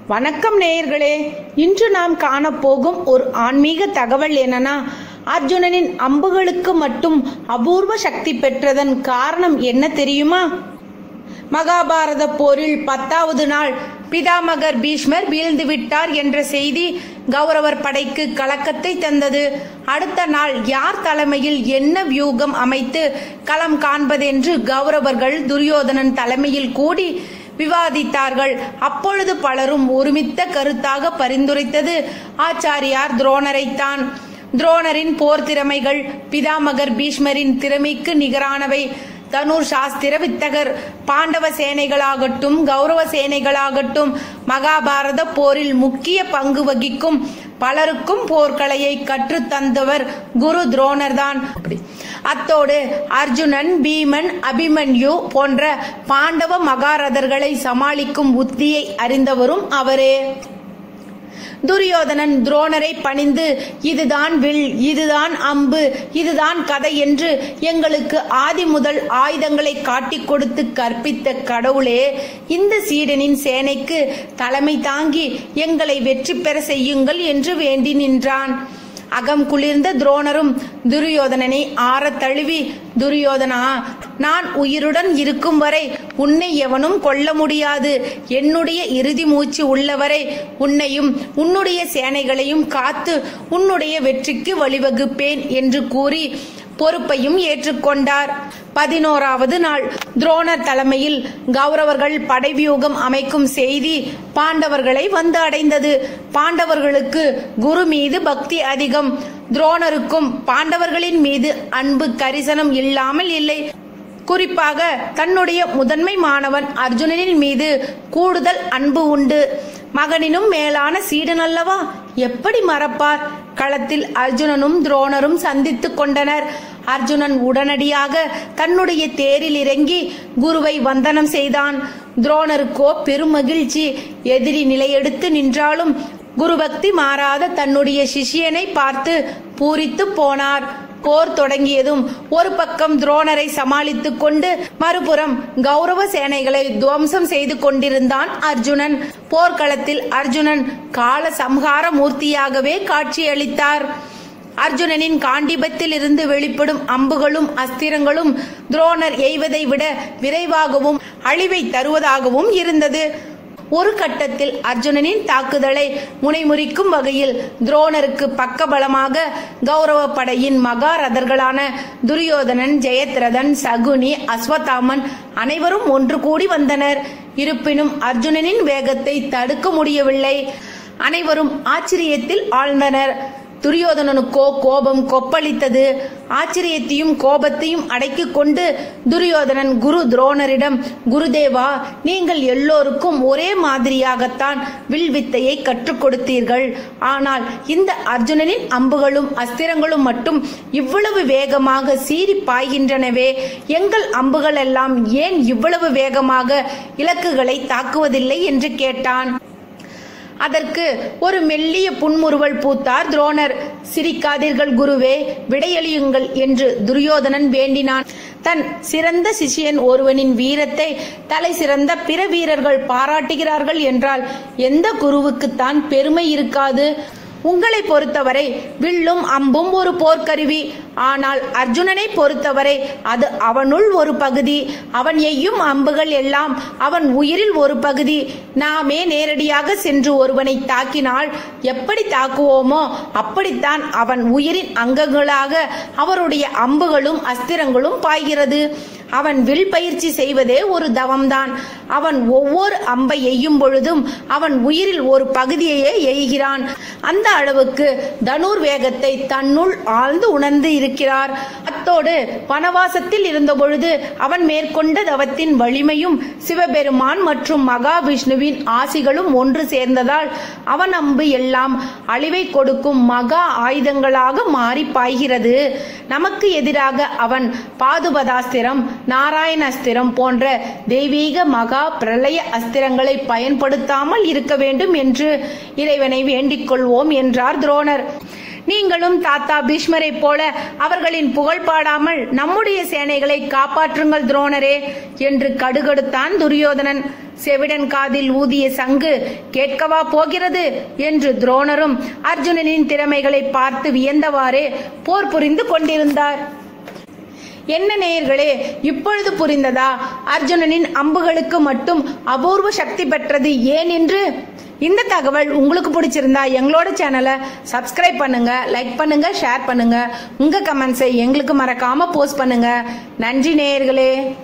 வணக்கம் நேயர்களே இன்று நாம் காணப்போகும் ஒரு ஆன்மீக தகவல் என்னன்னா அர்ஜுனனின் அம்புகளுக்கு மட்டும் அபூர்வ சக்தி பெற்றதன் காரணம் என்ன தெரியுமா மகாபாரத போரில் பத்தாவது நாள் பிதாமகர் பீஷ்மர் வீழ்ந்து விட்டார் என்ற செய்தி கௌரவர் படைக்கு கலக்கத்தை தந்தது அடுத்த நாள் யார் தலைமையில் என்ன வியூகம் அமைத்து களம் காண்பதென்று கௌரவர்கள் துரியோதனன் தலைமையில் கூடி விவாதித்தார்கள் அப்பொழுது பலரும் ஒருமித்த கருத்தாக பரிந்துரைத்தது ஆச்சாரியார் துரோணரைத்தான் துரோணரின் போர் திறமைகள் பிதாமகர் பீஷ்மரின் திறமைக்கு நிகரானவை தனுர் சாஸ்திர வித்தகர் பாண்டவ சேனைகளாகட்டும் கௌரவ சேனைகளாகட்டும் மகாபாரத போரில் முக்கிய பங்கு வகிக்கும் பலருக்கும் போர்க்கலையை கற்றுத் தந்தவர் குரு துரோணர்தான் அத்தோடு அர்ஜுனன் பீமன் அபிமன்யு போன்ற பாண்டவ மகாரதர்களை சமாளிக்கும் உத்தியை அறிந்தவரும் அவரே துரியோதனன் துரோணரை பணிந்து இதுதான் வில் இதுதான் அம்பு இதுதான் கதை என்று எங்களுக்கு ஆதி முதல் ஆயுதங்களை காட்டிக் கொடுத்து கற்பித்த கடவுளே இந்த சீடனின் சேனைக்கு தலைமை தாங்கி எங்களை வெற்றி பெற செய்யுங்கள் என்று வேண்டி நின்றான் அகம் குளிர்ந்த துரோணரும் துரியோதனனை ஆற தழுவி துரியோதனா நான் உயிருடன் இருக்கும் வரை உன்னை எவனும் கொல்ல முடியாது என்னுடைய இறுதி மூச்சு உள்ளவரை உன்னையும் உன்னுடைய சேனைகளையும் காத்து உன்னுடைய வெற்றிக்கு வழிவகுப்பேன் என்று கூறி பொறுப்பையும் ஏற்றுக்கொண்டார் பதினோராவது நாள் துரோணர் தலைமையில் கௌரவர்கள் படைவியூகம் அமைக்கும் செய்தி பாண்டவர்களை வந்து அடைந்தது பாண்டவர்களுக்கு குரு மீது பக்தி அதிகம் துரோணருக்கும் பாண்டவர்களின் மீது அன்பு கரிசனம் இல்லாமல் இல்லை குறிப்பாக தன்னுடைய முதன்மை மாணவன் அர்ஜுனனின் மீது கூடுதல் அன்பு உண்டு மகனினும் மேலான சீடன் அல்லவா எப்படி மறப்பார் களத்தில் அர்ஜுனனும் துரோணரும் சந்தித்துக் கொண்டனர் அர்ஜுனன் உடனடியாக தன்னுடைய தேரில் இறங்கி குருவை வந்தனம் செய்தான் துரோணருக்கோ பெருமகிழ்ச்சி எதிரி நிலையெடுத்து நின்றாலும் குருபக்தி மாறாத தன்னுடைய சிஷியனை பார்த்து பூரித்து போனார் போர் தொடங்கியதும் ஒரு பக்கம் துரோணரை சமாளித்துக் கொண்டு மறுபுறம் கௌரவ சேனைகளை துவம்சம் செய்து கொண்டிருந்தான் அர்ஜுனன் போர்க்களத்தில் அர்ஜுனன் கால சம்ஹார மூர்த்தியாகவே காட்சியளித்தார் அர்ஜுனனின் காண்டிபத்தில் இருந்து வெளிப்படும் அம்புகளும் அஸ்திரங்களும் துரோணர் எய்வதை விட விரைவாகவும் அழிவை தருவதாகவும் இருந்தது ஒரு கட்டத்தில் அர்ஜுனனின் தாக்குதலை முனைமுறிக்கும் வகையில் துரோணருக்கு பக்கபலமாக கௌரவ படையின் மகாரதர்களான துரியோதனன் ஜெயத்ரதன் சகுனி அஸ்வத்தாமன் அனைவரும் ஒன்று கூடி வந்தனர் இருப்பினும் அர்ஜுனனின் வேகத்தை தடுக்க முடியவில்லை அனைவரும் ஆச்சரியத்தில் ஆழ்ந்தனர் துரியோதனனுக்கோ கோபம் கொப்பளித்தது ஆச்சரியத்தையும் கோபத்தையும் அடக்கிக் கொண்டு துரியோதனன் குரு துரோணரிடம் குருதேவா நீங்கள் எல்லோருக்கும் ஒரே மாதிரியாகத்தான் வில்வித்தையை கற்றுக் கொடுத்தீர்கள் ஆனால் இந்த அர்ஜுனனின் அம்புகளும் அஸ்திரங்களும் மட்டும் இவ்வளவு வேகமாக சீறி பாய்கின்றனவே எங்கள் அம்புகள் எல்லாம் ஏன் இவ்வளவு வேகமாக இலக்குகளை தாக்குவதில்லை என்று கேட்டான் அதற்கு ஒரு மெல்லிய புன்முறுவல் பூத்தார் துரோணர் சிரிக்காதீர்கள் குருவே விடையளியுங்கள் என்று துரியோதனன் வேண்டினான் தன் சிறந்த சிஷியன் ஒருவனின் வீரத்தை தலை சிறந்த பிற வீரர்கள் பாராட்டுகிறார்கள் என்றால் எந்த குருவுக்குத்தான் பெருமை இருக்காது உங்களை பொறுத்தவரை வில்லும் அம்பும் ஒரு போர்க்கருவி ஆனால் அர்ஜுனனை பொறுத்தவரை அது அவனுள் ஒரு பகுதி அவன் எய்யும் அம்புகள் எல்லாம் அவன் உயிரில் ஒரு பகுதி நாமே நேரடியாக சென்று ஒருவனை தாக்கினால் எப்படி தாக்குவோமோ அப்படித்தான் அவன் உயிரின் அங்கங்களாக அவருடைய அம்புகளும் அஸ்திரங்களும் பாய்கிறது அவன் வில் பயிற்சி செய்வதே ஒரு தவம்தான் அவன் ஒவ்வொரு அம்பை எய்யும் பொழுதும் அவன் உயிரில் ஒரு பகுதியையே எய்கிறான் அந்த அளவுக்கு தனுர் வேகத்தை தன்னுள் ஆழ்ந்து உணர்ந்து இருக்கிறார் அத்தோடு வனவாசத்தில் இருந்த பொழுது அவன் மேற்கொண்ட தவத்தின் வலிமையும் சிவபெருமான் மற்றும் மகாவிஷ்ணுவின் ஆசிகளும் ஒன்று சேர்ந்ததால் அவன் அம்பு எல்லாம் அழிவை கொடுக்கும் மகா ஆயுதங்களாக மாறி பாய்கிறது நமக்கு எதிராக அவன் பாதுபதாஸ்திரம் நாராயண அஸ்திரம் போன்ற தெய்வீக மகா பிரளய அஸ்திரங்களை பயன்படுத்தாமல் இருக்க வேண்டும் என்று இறைவனை வேண்டிக் கொள்வோம் என்றார் துரோணர் நீங்களும் தாத்தா பீஷ்மரை போல அவர்களின் புகழ் பாடாமல் நம்முடைய சேனைகளை காப்பாற்றுங்கள் துரோணரே என்று கடுகடுத்தான் துரியோதனன் செவிடன் காதில் ஊதிய சங்கு கேட்கவா போகிறது என்று துரோணரும் அர்ஜுனனின் திறமைகளை பார்த்து வியந்தவாறே போர் புரிந்து கொண்டிருந்தார் என்ன நேயர்களே இப்பொழுது புரிந்ததா அர்ஜுனனின் அம்புகளுக்கு மட்டும் அபூர்வ சக்தி பெற்றது ஏன் என்று இந்த தகவல் உங்களுக்கு பிடிச்சிருந்தா எங்களோட சேனலை சப்ஸ்கிரைப் பண்ணுங்க லைக் பண்ணுங்க ஷேர் பண்ணுங்க உங்க கமெண்ட்ஸை எங்களுக்கு மறக்காம போஸ்ட் பண்ணுங்க நன்றி நேயர்களே